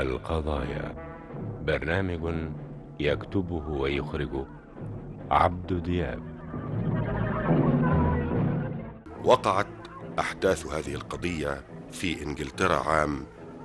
القضايا برنامج يكتبه ويخرجه عبد دياب وقعت أحداث هذه القضية في إنجلترا عام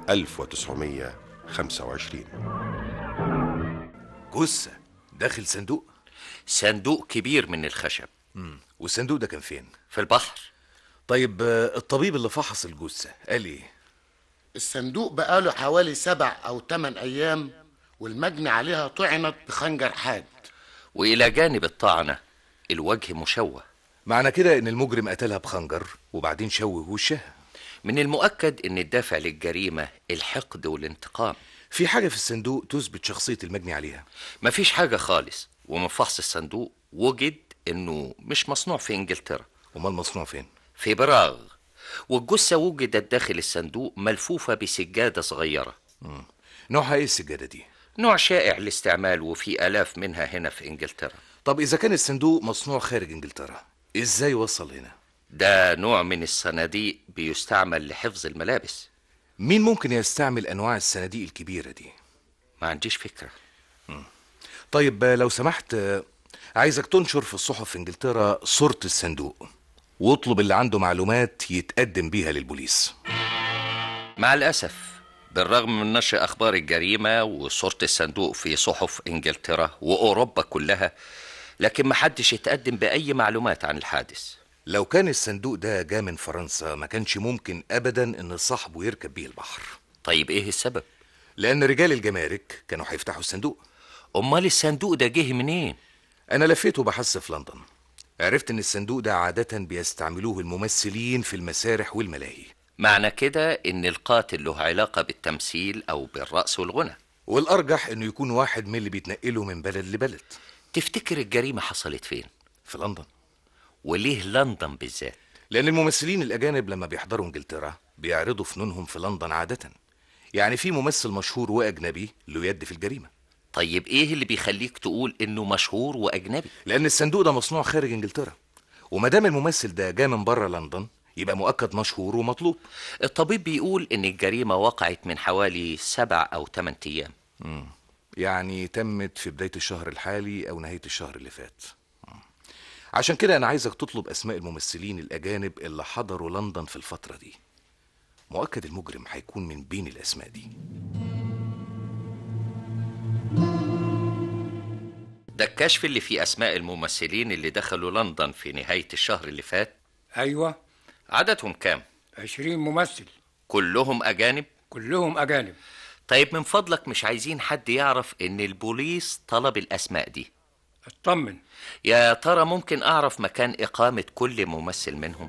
1925 جثة داخل صندوق صندوق كبير من الخشب مم. والصندوق ده كان فين في البحر طيب آه، الطبيب اللي فحص الجثة قال ايه الصندوق بقاله حوالي سبع أو تمن أيام والمجني عليها طعنت بخنجر حاد وإلى جانب الطعنة الوجه مشوه معنى كده ان المجرم قتلها بخنجر وبعدين شوه وشها من المؤكد ان الدافع للجريمة الحقد والانتقام في حاجة في الصندوق تثبت شخصية المجني عليها مفيش حاجة خالص ومن فحص الصندوق وجد انه مش مصنوع في انجلترا امال مصنوع فين في براغ والجثة وجدت داخل الصندوق ملفوفة بسجادة صغيرة مم. نوعها ايه السجادة دي نوع شائع الاستعمال وفي آلاف منها هنا في انجلترا طب اذا كان الصندوق مصنوع خارج انجلترا ازاي وصل هنا ده نوع من الصناديق بيستعمل لحفظ الملابس مين ممكن يستعمل انواع الصناديق الكبيرة دي ما عنديش فكرة طيب آه، لو سمحت آه، عايزك تنشر في الصحف في انجلترا صورة الصندوق واطلب اللي عنده معلومات يتقدم بيها للبوليس مع الأسف بالرغم من نشر أخبار الجريمة وصورة الصندوق في صحف إنجلترا وأوروبا كلها لكن محدش يتقدم بأي معلومات عن الحادث لو كان الصندوق ده جاء من فرنسا ما كانش ممكن ابدا ان صاحبه يركب بيه البحر طيب إيه السبب؟ لان رجال الجمارك كانوا هيفتحوا الصندوق أمال الصندوق ده جه منين؟ انا لفيت وبحثت في لندن عرفت ان الصندوق ده عادة بيستعملوه الممثلين في المسارح والملاهي معنى كده إن القاتل له علاقة بالتمثيل أو بالرقص والغنى والارجح انه يكون واحد من اللي بيتنقلوا من بلد لبلد تفتكر الجريمة حصلت فين؟ في لندن وليه لندن بالذات؟ لان الممثلين الاجانب لما بيحضروا انجلترا بيعرضوا فنونهم في لندن عادة يعني في ممثل مشهور واجنبي له يد في الجريمة طيب إيه اللي بيخليك تقول إنه مشهور وأجنبي؟ لان الصندوق ده مصنوع خارج انجلترا وما دام الممثل ده جاء من بره لندن يبقى مؤكد مشهور ومطلوب الطبيب بيقول إن الجريمة وقعت من حوالي سبع أو ثمان أيام يعني تمت في بداية الشهر الحالي أو نهاية الشهر اللي فات مم. عشان كده أنا عايزك تطلب أسماء الممثلين الأجانب اللي حضروا لندن في الفترة دي مؤكد المجرم هيكون من بين الأسماء دي ده الكشف اللي فيه أسماء الممثلين اللي دخلوا لندن في نهاية الشهر اللي فات أيوة عددهم كام؟ عشرين ممثل كلهم أجانب؟ كلهم أجانب طيب من فضلك مش عايزين حد يعرف إن البوليس طلب الأسماء دي اطمن يا ترى ممكن أعرف مكان إقامة كل ممثل منهم؟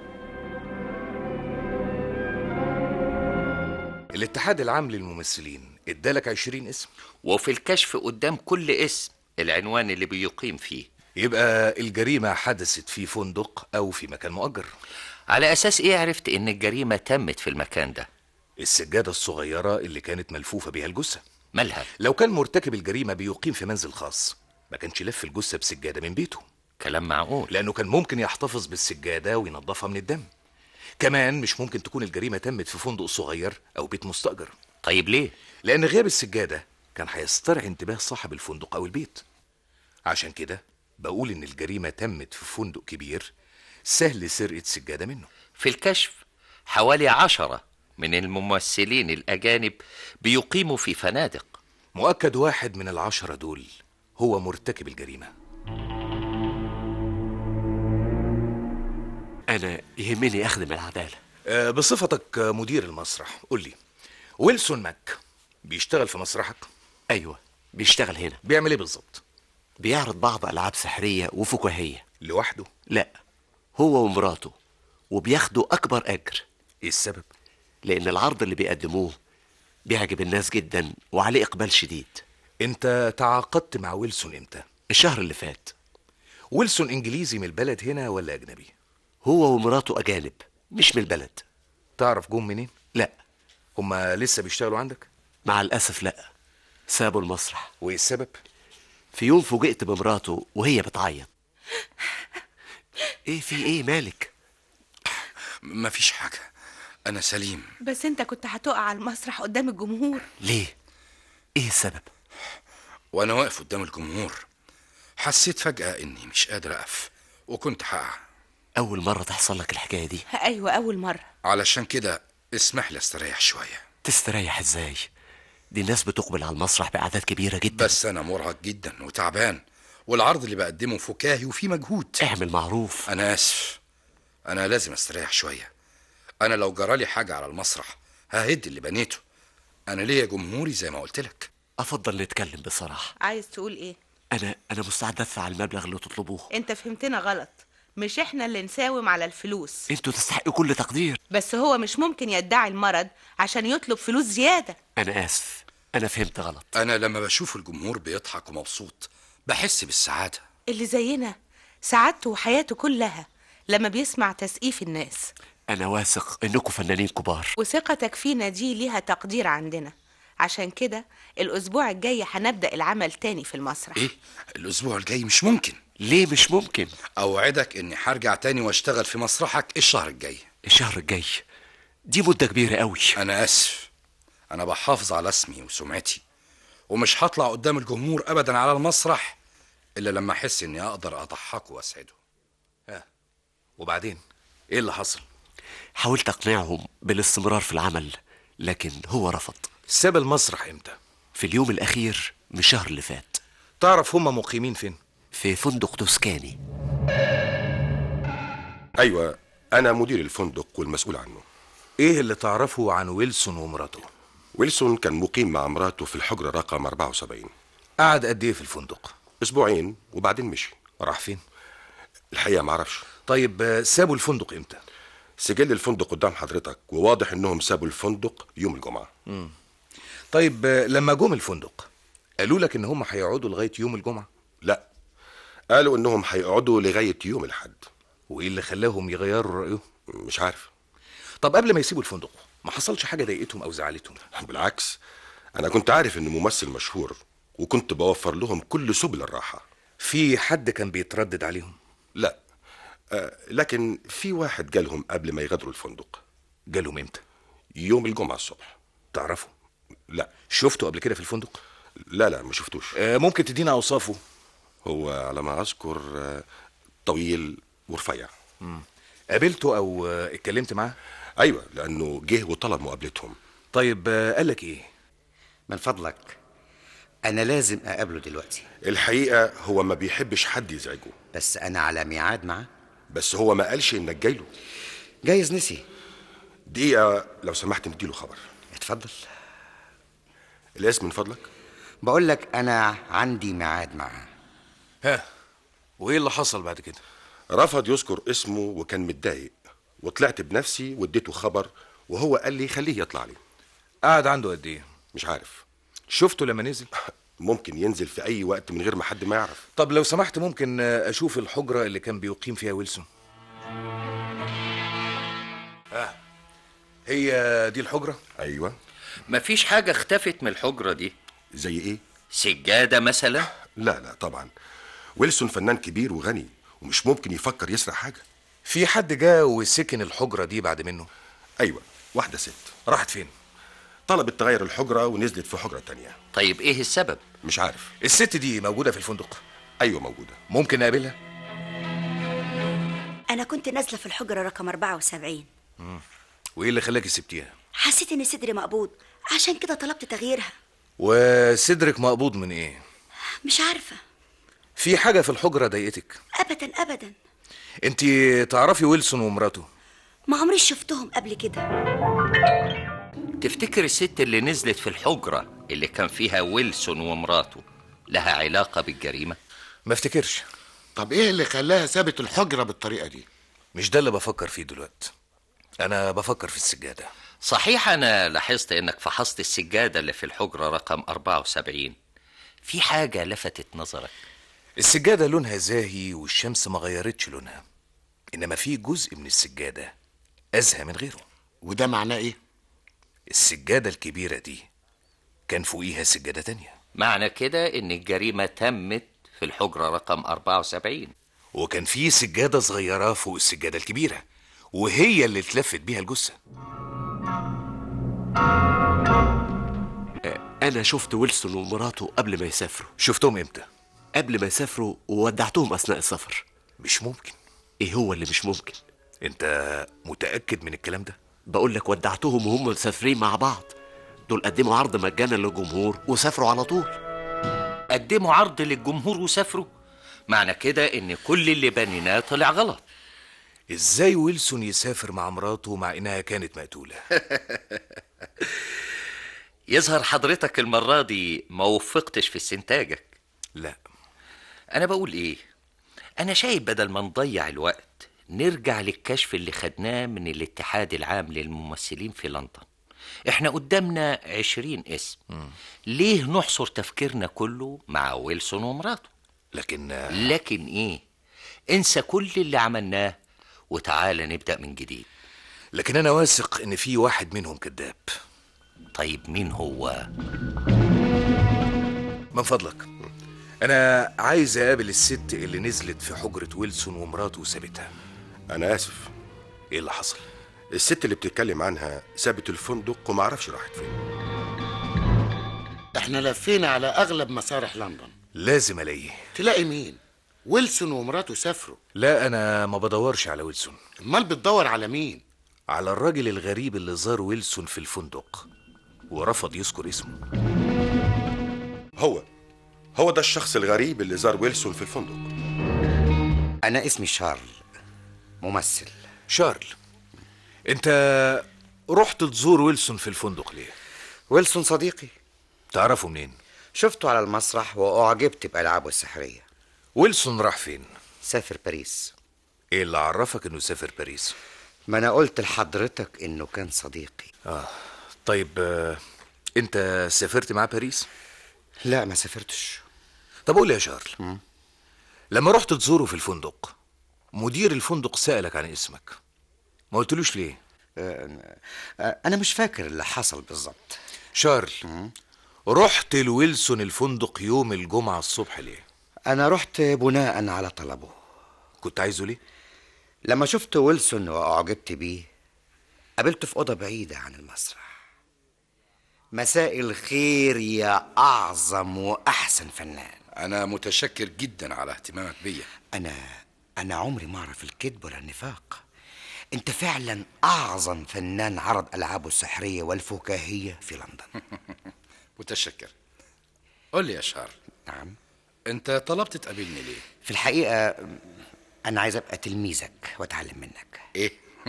الاتحاد العام للممثلين ادالك عشرين اسم وفي الكشف قدام كل اسم العنوان اللي بيقيم فيه يبقى الجريمة حدثت في فندق أو في مكان مؤجر على أساس إيه عرفت إن الجريمة تمت في المكان ده؟ السجادة الصغيرة اللي كانت ملفوفة بيها الجثة مالها؟ لو كان مرتكب الجريمة بيقيم في منزل خاص ما كانش لف الجثة بسجادة من بيته كلام معقول لأنه كان ممكن يحتفظ بالسجادة وينظفها من الدم كمان مش ممكن تكون الجريمة تمت في فندق صغير أو بيت مستأجر طيب ليه؟ لأن غياب السجادة كان هيسترعي انتباه صاحب الفندق أو البيت عشان كده بقول إن الجريمة تمت في فندق كبير سهل سرقة سجادة منه في الكشف حوالي عشرة من الممثلين الأجانب بيقيموا في فنادق مؤكد واحد من العشرة دول هو مرتكب الجريمة أنا يهمني أخدم العدالة آه، بصفتك آه، مدير المسرح قول لي ويلسون ماك بيشتغل في مسرحك أيوة بيشتغل هنا بيعمل ايه بالظبط بيعرض بعض ألعاب سحرية وفكاهية لوحده لا هو ومراته وبياخدوا أكبر أجر ايه السبب لأن العرض اللي بيقدموه بيعجب الناس جدا وعليه إقبال شديد انت تعاقدت مع ويلسون امتى الشهر اللي فات ويلسون انجليزي من البلد هنا ولا اجنبي هو ومراته أجانب مش من البلد تعرف جم منين لا هما لسه بيشتغلوا عندك مع الأسف لا سابوا المسرح وايه السبب في يوم فوجئت بمراته وهي بتعيط ايه في ايه مالك مفيش حاجة انا سليم بس انت كنت هتقع على المسرح قدام الجمهور ليه ايه السبب وانا واقف قدام الجمهور حسيت فجأة اني مش قادر اقف وكنت هقع اول مرة تحصل لك الحكاية دي ايوه اول مرة علشان كده اسمح لي استريح شوية تستريح ازاي دي الناس بتقبل على المسرح بأعداد كبيرة جدا بس انا مرهق جدا وتعبان والعرض اللي بقدمه فكاهي وفيه مجهود اعمل معروف انا اسف انا لازم استريح شوية انا لو جرالي حاجة على المسرح ههد اللي بنيته انا ليا جمهوري زي ما قلت لك افضل نتكلم بصراحة عايز تقول ايه انا انا مستعد ادفع المبلغ اللي تطلبوه انت فهمتنا غلط مش احنا اللي نساوم على الفلوس انتوا تستحقوا كل تقدير بس هو مش ممكن يدعي المرض عشان يطلب فلوس زيادة انا اسف انا فهمت غلط انا لما بشوف الجمهور بيضحك ومبسوط بحس بالسعادة اللي زينا سعادته وحياته كلها لما بيسمع تسقيف الناس انا واثق انكم فنانين كبار وثقتك فينا دي ليها تقدير عندنا عشان كده الأسبوع الجاي هنبدأ العمل تاني في المسرح ايه الاسبوع الجاي مش ممكن ليه مش ممكن اوعدك اني هرجع تاني واشتغل في مسرحك الشهر الجاي الشهر الجاي دي مدة كبيرة قوي انا اسف انا بحافظ على اسمي وسمعتي ومش هطلع قدام الجمهور ابدا على المسرح الا لما احس اني اقدر اضحكه واسعده وبعدين ايه اللي حصل حاولت اقنعهم بالاستمرار في العمل لكن هو رفض ساب المسرح امتى في اليوم الاخير من الشهر اللي فات تعرف هم مقيمين فين في فندق توسكاني أيوة أنا مدير الفندق والمسؤول عنه ايه اللي تعرفه عن ويلسون ومراته ويلسون كان مقيم مع مراته في الحجرة رقم 74 قعد قد ايه في الفندق أسبوعين وبعدين مشي راح فين الحقيقة معرفش طيب آه، سابوا الفندق امتى سجل الفندق قدام حضرتك وواضح إنهم سابوا الفندق يوم الجمعة طيب آه، لما جم الفندق قالوا لك ان هم هيقعدوا لغايه يوم الجمعه لا قالوا إنهم هيقعدوا لغاية يوم الحد وايه اللي خلاهم يغيروا رايهم مش عارف طب قبل ما يسيبوا الفندق ما حصلش حاجه ضايقتهم او زعلتهم بالعكس أنا كنت عارف إنه ممثل مشهور وكنت بوفر لهم كل سبل الراحة في حد كان بيتردد عليهم لا آه لكن في واحد جالهم قبل ما يغادروا الفندق جالهم امتى يوم الجمعة الصبح تعرفوا لا شفته قبل كده في الفندق لا لا ما شفتوش آه، ممكن تدينا اوصافه هو على ما أذكر آه، طويل ورفيع قابلته او آه، اتكلمت معاه أيوة لأنه جه وطلب مقابلتهم طيب آه، قال لك ايه من فضلك أنا لازم أقابله دلوقتي الحقيقة هو ما بيحبش حد يزعجه بس أنا على ميعاد معاه بس هو ما قالش إنك جاي له جايز نسي دقيقة لو سمحت نديله خبر اتفضل الاسم من فضلك بقول لك أنا عندي ميعاد معاه ها وايه اللي حصل بعد كده رفض يذكر اسمه وكان متضايق وطلعت بنفسي واديته خبر وهو قال لي خليه يطلع لي قعد عنده قد ايه مش عارف شفته لما نزل ممكن ينزل في أي وقت من غير ما حد ما يعرف طب لو سمحت ممكن آه، اشوف الحجره اللي كان بيقيم فيها ويلسون اه هي دي الحجره أيوة مفيش حاجة اختفت من الحجرة دي زي إيه؟ سجادة مثلا لا لا طبعا ويلسون فنان كبير وغني ومش ممكن يفكر يسرق حاجة في حد جه وسكن الحجره دي بعد منه أيوة واحدة ست راحت فين طلبت تغير الحجرة ونزلت في حجرة تانية طيب ايه السبب مش عارف الست دي موجوده في الفندق أيوة موجودة ممكن نقابلها أنا كنت نازلة في الحجرة رقم 74 وايه اللي خلاكي سبتيها حسيت إن صدري مقبوض عشان كده طلبت تغييرها وصدرك مقبوض من ايه مش عارفة في حاجه في الحجره ضايقتك أبدا أبدا انت تعرفي ويلسون ومراته ما عمري شفتهم قبل كده تفتكر الست اللي نزلت في الحجرة اللي كان فيها ويلسون ومراته لها علاقة بالجريمة ما افتكرش طب ايه اللي خلاها سابت الحجرة بالطريقة دي مش ده اللي بفكر فيه دلوقتي انا بفكر في السجاده صحيح أنا لاحظت إنك فحصت السجادة اللي في الحجرة رقم 74 في حاجة لفتت نظرك السجاده لونها زاهي والشمس ما غيرتش لونها انما في جزء من السجاده ازهى من غيره وده معناه ايه السجاده الكبيره دي كان فوقيها سجاده تانية معنى كده إن الجريمة تمت في الحجرة رقم 74 وكان في سجاده صغيره فوق السجاده الكبيره وهي اللي اتلفت بيها الجثه انا شفت ويلسون ومراته قبل ما يسافروا شفتهم امتى قبل ما يسافروا وودعتهم اثناء السفر مش ممكن ايه هو اللي مش ممكن انت متاكد من الكلام ده بقول لك ودعتهم وهم مسافرين مع بعض دول قدموا عرض مجانا للجمهور وسافروا على طول قدموا عرض للجمهور وسافروا معنى كده ان كل اللي بنيناه طلع غلط ازاي ويلسون يسافر مع مراته مع انها كانت مقتوله يظهر حضرتك المرة دي ما وفقتش في استنتاجك لا أنا بقول إيه أنا شايف بدل ما نضيع الوقت نرجع للكشف اللي خدناه من الاتحاد العام للممثلين في لندن احنا قدامنا عشرين اسم ليه نحصر تفكيرنا كله مع ويلسون ومراته لكن لكن ايه انسى كل اللي عملناه وتعالى نبدأ من جديد لكن انا واثق ان في واحد منهم كذاب طيب مين هو من فضلك انا عايز اقابل الست اللي نزلت في حجره ويلسون ومراته وسابتها انا اسف ايه اللي حصل الست اللي بتتكلم عنها سابت الفندق وما اعرفش راحت فين احنا لفينا على اغلب مسارح لندن لازم الاقيه تلاقي مين ويلسون ومراته سافروا لا انا ما بدورش على ويلسون امال بتدور على مين على الراجل الغريب اللي زار ويلسون في الفندق ورفض يذكر اسمه هو هو ده الشخص الغريب اللي زار ويلسون في الفندق أنا اسمي شارل ممثل شارل انت رحت تزور ويلسون في الفندق ليه ويلسون صديقي تعرفه منين شفته على المسرح وأعجبت بألعابه السحرية ويلسون راح فين سافر باريس ايه اللي عرفك انه سافر باريس ما أنا قلت لحضرتك إنه كان صديقي اه طيب آه، انت سافرت مع باريس لا ما سافرتش طب قول لي يا شارل لما رحت تزوره في الفندق مدير الفندق سألك عن اسمك ما قلتلوش ليه آه، آه، أنا مش فاكر اللي حصل بالظبط شارل رحت لويلسون الفندق يوم الجمعة الصبح ليه أنا رحت بناء على طلبه كنت عايزه ليه لما شفت ويلسون وأعجبت بيه قابلته في أوضة بعيدة عن المسرح مساء الخير يا أعظم وأحسن فنان انا متشكر جدا على اهتمامك بيا أنا أنا عمري ما أعرف الكذب ولا النفاق أنت فعلا أعظم فنان عرض ألعابه السحرية والفكاهية في لندن متشكر قول لي يا شارل نعم انت طلبت تقابلني ليه في الحقيقة أنا عايز أبقى تلميذك وأتعلم منك ايه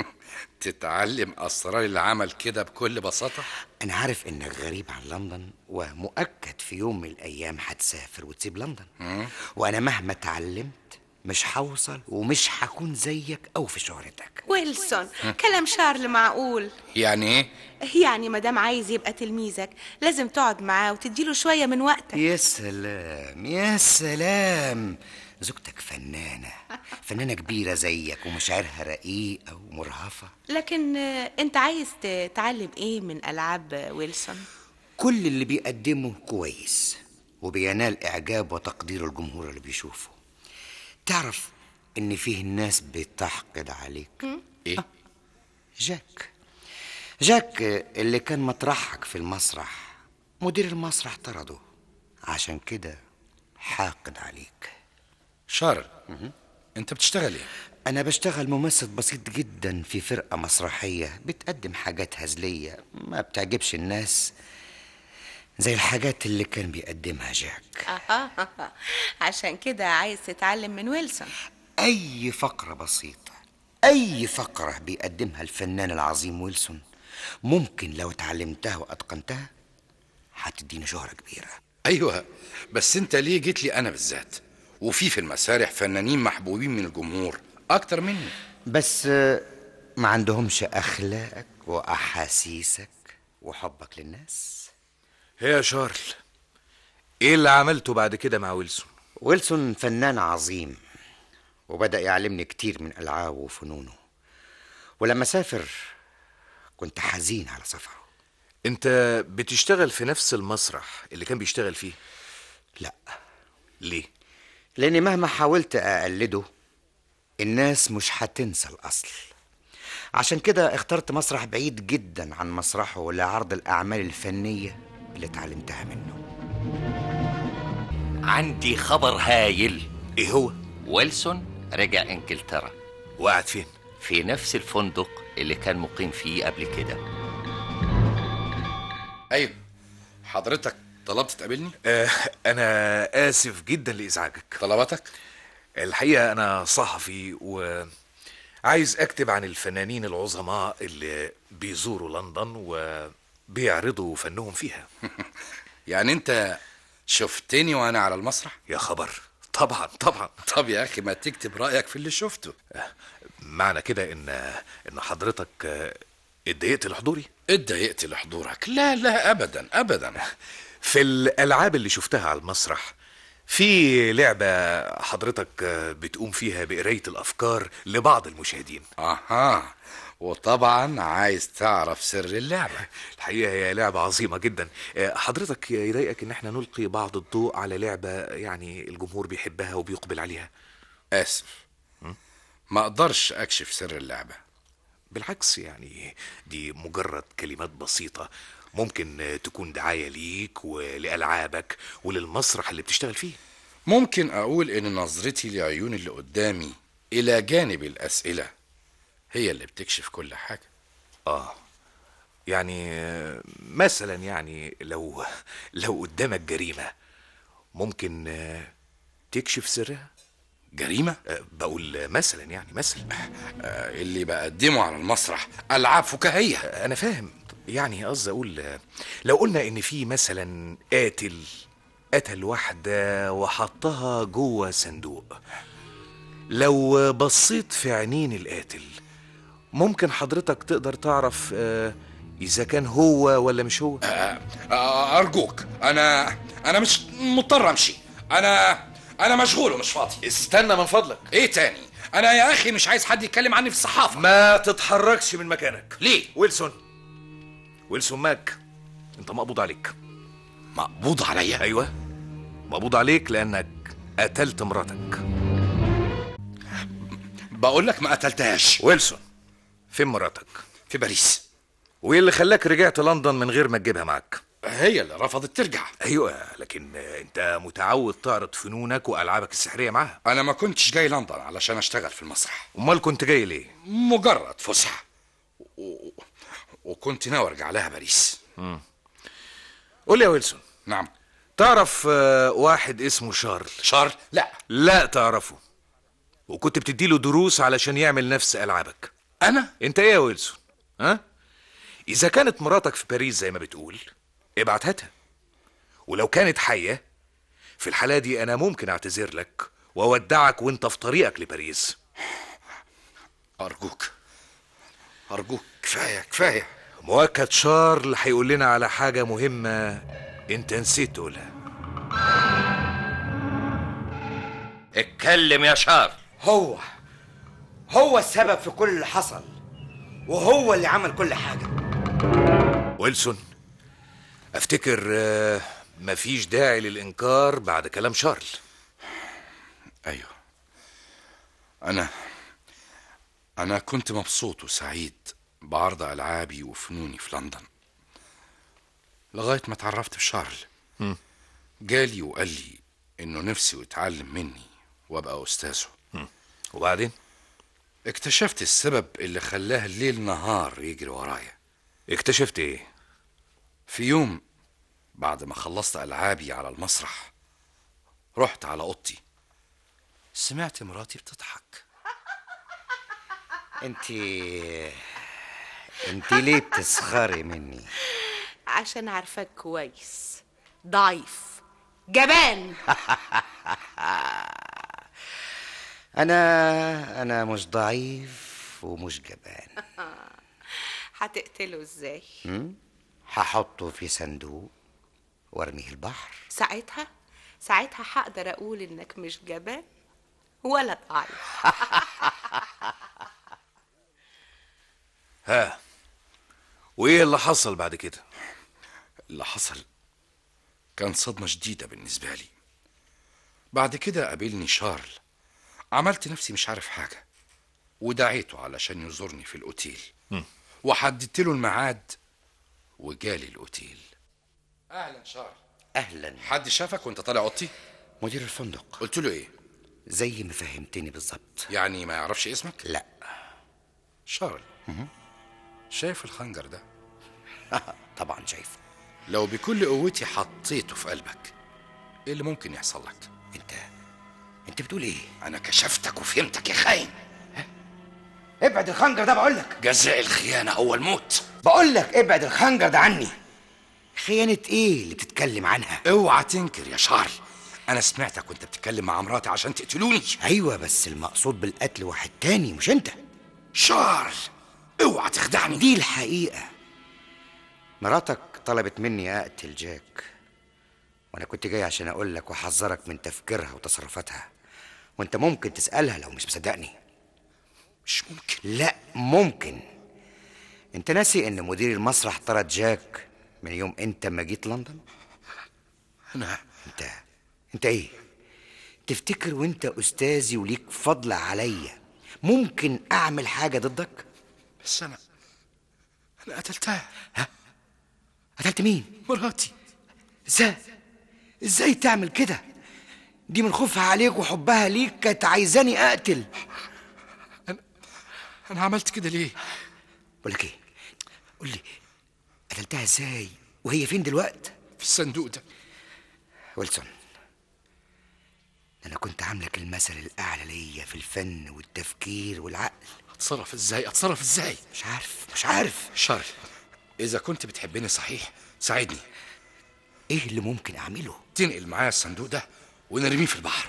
تتعلم اسرار العمل كده بكل بساطه أنا عارف إنك غريب عن لندن ومؤكد في يوم من الأيام هتسافر وتسيب لندن وأنا مهما اتعلمت مش هوصل ومش هكون زيك أو في شهرتك ويلسون كلام شارل معقول يعني ايه يعني مادام عايز يبقى تلميذك لازم تقعد معاه وتديله شوية من وقتك يا سلام يا سلام زوجتك فنانة فنانة كبيرة زيك ومشاعرها رقيقة ومرهفة لكن آه، انت عايز تتعلم ايه من ألعاب ويلسون كل اللي بيقدمه كويس وبينال إعجاب وتقدير الجمهور اللي بيشوفه تعرف إن فيه ناس بتحقد عليك ايه جاك جاك اللي كان مطرحك في المسرح مدير المسرح طرده عشان كده حاقد عليك شارل انت بتشتغل ايه أنا بشتغل ممثل بسيط جدا في فرقة مسرحية بتقدم حاجات هزلية ما بتعجبش الناس زي الحاجات اللي كان بيقدمها جاك أها عشان كده عايز تتعلم من ويلسون أي فقرة بسيطة أي فقرة بيقدمها الفنان العظيم ويلسون ممكن لو اتعلمتها وأتقنتها هتديني شهرة كبيرة ايوه بس انت ليه جيت لي انا بالذات وفي في المسارح فنانين محبوبين من الجمهور اكتر مني بس آه، ما عندهمش أخلاقك وأحاسيسك وحبك للناس هي يا شارل ايه اللي عملته بعد كده مع ويلسون ويلسون فنان عظيم وبدأ يعلمني كتير من ألعابه وفنونه ولما سافر كنت حزين على سفره انت بتشتغل في نفس المسرح اللي كان بيشتغل فيه لا ليه لأني مهما حاولت أقلده الناس مش هتنسى الأصل عشان كده اخترت مسرح بعيد جدا عن مسرحه لعرض الأعمال الفنية اللي اتعلمتها منه عندي خبر هايل ايه هو ويلسون رجع انجلترا وقعد فين في نفس الفندق اللي كان مقيم فيه قبل كده ايوه حضرتك طلبت تقابلني آه انا اسف جدا لازعاجك طلباتك الحقيقه انا صحفي وعايز اكتب عن الفنانين العظماء اللي بيزوروا لندن وبيعرضوا فنهم فيها يعني انت شفتني وانا على المسرح يا خبر طبعا طبعا طب يا اخي ما تكتب رايك في اللي شفته معنى كده ان ان حضرتك آه، اتضايقت لحضوري اتضايقت لحضورك لا لا ابدا ابدا في الالعاب اللي شفتها على المسرح في لعبة حضرتك آه، بتقوم فيها بقراية الأفكار لبعض المشاهدين اها وطبعا عايز تعرف سر اللعبه الحقيقة هي لعبة عظيمة جدا آه، حضرتك يضايقك إن احنا نلقي بعض الضوء على لعبة يعني الجمهور بيحبها وبيقبل عليها اسف ما اقدرش اكشف سر اللعبه بالعكس يعني دي مجرد كلمات بسيطة ممكن آه، تكون دعاية ليك ولألعابك وللمسرح اللي بتشتغل فيه ممكن اقول ان نظرتي لعيون اللي قدامي الى جانب الاسئله هي اللي بتكشف كل حاجه اه يعني آه، مثلا يعني لو لو قدامك جريمة ممكن آه، تكشف سرها جريمه آه، بقول آه، مثلا يعني مثلا آه، اللي بقدمه على المسرح العاب فكاهيه انا فاهم يعني قصدي اقول آه، لو قلنا ان في مثلا قاتل قتل واحدة وحطها جوه صندوق لو بصيت في عينين القاتل ممكن حضرتك تقدر تعرف آه، اذا كان هو ولا مش هو آه، ارجوك انا انا مش مضطر امشي انا انا مشغول ومش فاضي استنى من فضلك ايه تاني انا يا اخي مش عايز حد يتكلم عني في الصحافه ما تتحركش من مكانك ليه ويلسون ويلسون ماك انت مقبوض عليك مقبوض عليا ايوه مقبوض عليك لانك قتلت مراتك بقول لك ما قتلتهاش ويلسون فين مراتك في باريس وايه اللي خلاك رجعت لندن من غير ما تجيبها معاك هي اللي رفضت ترجع ايوه لكن انت متعود تعرض فنونك والعابك السحريه معاها انا ما كنتش جاي لندن علشان اشتغل في المسرح امال كنت جاي ليه مجرد فسحه و... و... وكنت ناوي ارجع لها باريس قول لي يا ويلسون نعم تعرف آه، واحد اسمه شارل شارل لا لا تعرفه وكنت بتديله دروس علشان يعمل نفس العابك انا انت ايه يا ويلسون ها اذا كانت مراتك في باريس زي ما بتقول ابعت هاتها ولو كانت حيه في الحاله دي انا ممكن اعتذر لك واودعك وانت في طريقك لباريس ارجوك ارجوك كفايه كفايه مؤكد شارل هيقول لنا على حاجه مهمه انت نسيت تقولها اتكلم يا شار هو هو السبب في كل اللي حصل وهو اللي عمل كل حاجة ويلسون افتكر آه، مفيش داعي للانكار بعد كلام شارل ايوه انا انا كنت مبسوط وسعيد بعرض العابي وفنوني في لندن لغايه ما اتعرفت بشارل مم. جالي وقال لي انه نفسه يتعلم مني وابقى استاذه وبعدين اكتشفت السبب اللي خلاه الليل نهار يجري ورايا اكتشفت ايه في يوم بعد ما خلصت ألعابي على المسرح رحت على أوضتي سمعت مراتي بتضحك انت انت ليه بتسخري مني عشان عارفاك كويس ضعيف جبان انا انا مش ضعيف ومش جبان هتقتله ازاي م? هحطه في صندوق وارميه البحر ساعتها ساعتها هقدر اقول انك مش جبان ولا ضعيف ها وايه اللي حصل بعد كده اللي حصل كان صدمة شديدة بالنسبة لي بعد كده قابلني شارل عملت نفسي مش عارف حاجة ودعيته علشان يزورني في الأوتيل وحددت له الميعاد وجالي الأوتيل أهلا شارل اهلا حد شافك وانت طالع اوضتي مدير الفندق قلت له ايه زي ما فهمتني بالظبط يعني ما يعرفش اسمك لا شارل شايف الخنجر ده طبعا شايفه لو بكل قوتي حطيته في قلبك ايه اللي ممكن يحصل لك انت انت بتقول ايه انا كشفتك وفهمتك يا خاين ابعد الخنجر ده بقول لك جزاء الخيانه هو الموت بقول لك ابعد الخنجر ده عني خيانة ايه اللي بتتكلم عنها اوعى تنكر يا شارل انا سمعتك وانت بتتكلم مع مراتي عشان تقتلوني ايوه بس المقصود بالقتل واحد تاني مش انت شارل اوعى تخدعني دي الحقيقة مراتك طلبت مني اقتل جاك وانا كنت جاي عشان اقول لك واحذرك من تفكيرها وتصرفاتها وانت ممكن تسألها لو مش مصدقني مش ممكن لا ممكن انت ناسي ان مدير المسرح طرد جاك من يوم انت ما جيت لندن انا انت انت ايه تفتكر وانت استاذي وليك فضل عليا ممكن اعمل حاجه ضدك بس انا انا قتلتها قتلت مين مراتي ازاي ازاي تعمل كده دي من خوفها عليك وحبها ليك كانت عايزاني اقتل انا عملت كده ليه بقول لك ايه قول لي قتلتها ازاي وهي فين دلوقتي في الصندوق ده ويلسون انا كنت عاملك المثل الاعلى ليا في الفن والتفكير والعقل اتصرف ازاي اتصرف ازاي مش عارف مش عارف شارل اذا كنت بتحبني صحيح ساعدني ايه اللي ممكن اعمله تنقل معايا الصندوق ده ونرميه في البحر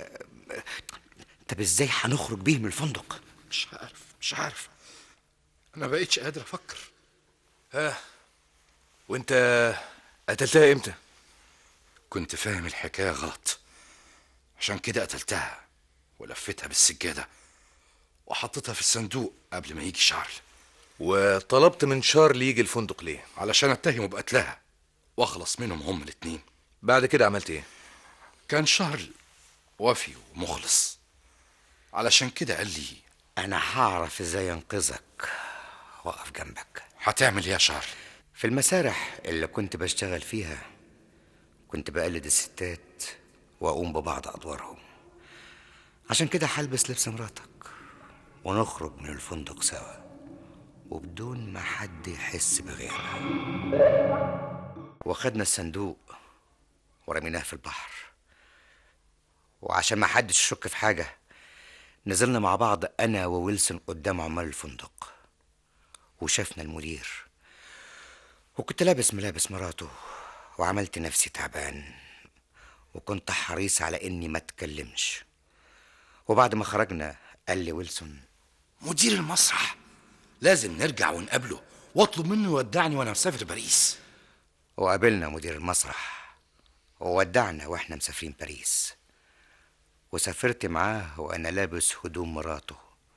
طب ازاي هنخرج بيه من الفندق مش عارف مش عارف انا بقيتش قادر افكر ها وانت قتلتها امتى كنت فاهم الحكايه غلط عشان كده قتلتها ولفتها بالسجاده وحطيتها في الصندوق قبل ما يجي شارل وطلبت من شارل يجي الفندق ليه علشان اتهمه بقتلها واخلص منهم هم الاتنين بعد كده عملت ايه كان شارل وفي ومخلص علشان كده قال لي انا هعرف ازاي انقذك واقف جنبك هتعمل ايه يا شارل في المسارح اللي كنت بشتغل فيها كنت بقلد الستات واقوم ببعض ادوارهم عشان كده هلبس لبس مراتك ونخرج من الفندق سوا وبدون ما حد يحس بغيرنا واخدنا الصندوق ورميناه في البحر وعشان ما حدش يشك في حاجة نزلنا مع بعض أنا وويلسون قدام عمال الفندق وشافنا المدير وكنت لابس ملابس مراته وعملت نفسي تعبان وكنت حريص على إني ما أتكلمش وبعد ما خرجنا قال لي ويلسون مدير المسرح لازم نرجع ونقابله واطلب منه يودعني وانا مسافر باريس وقابلنا مدير المسرح وودعنا واحنا مسافرين باريس وسافرت معاه وانا لابس هدوم مراته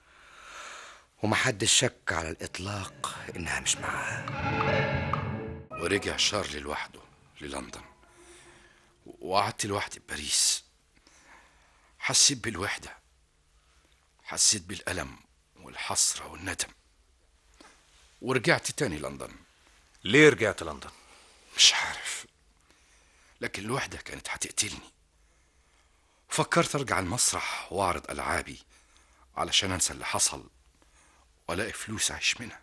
ومحدش شك على الاطلاق انها مش معاه ورجع شارلي لوحده للندن وقعدت لوحدي في باريس حسيت بالوحدة حسيت بالألم والحسرة والندم ورجعت تاني لندن ليه رجعت لندن مش عارف لكن الوحدة كانت هتقتلني فكرت ارجع المسرح واعرض العابي علشان انسى اللي حصل والاقي فلوس اعيش منها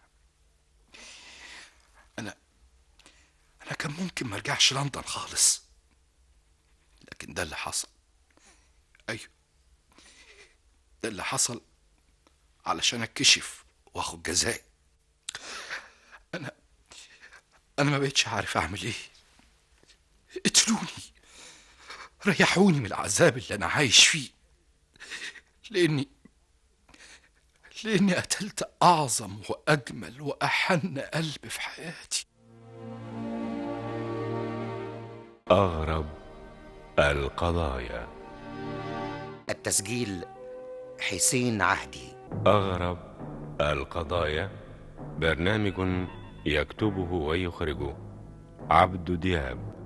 انا انا كان ممكن ما ارجعش لندن خالص لكن ده اللي حصل ايوه ده اللي حصل علشان اتكشف واخد جزائي انا انا ما بقتش عارف اعمل ايه اقتلوني ريحوني من العذاب اللي انا عايش فيه لاني لاني قتلت اعظم واجمل واحن قلب في حياتي أغرب القضايا التسجيل حسين عهدي أغرب القضايا برنامج يكتبه ويخرجه عبد دياب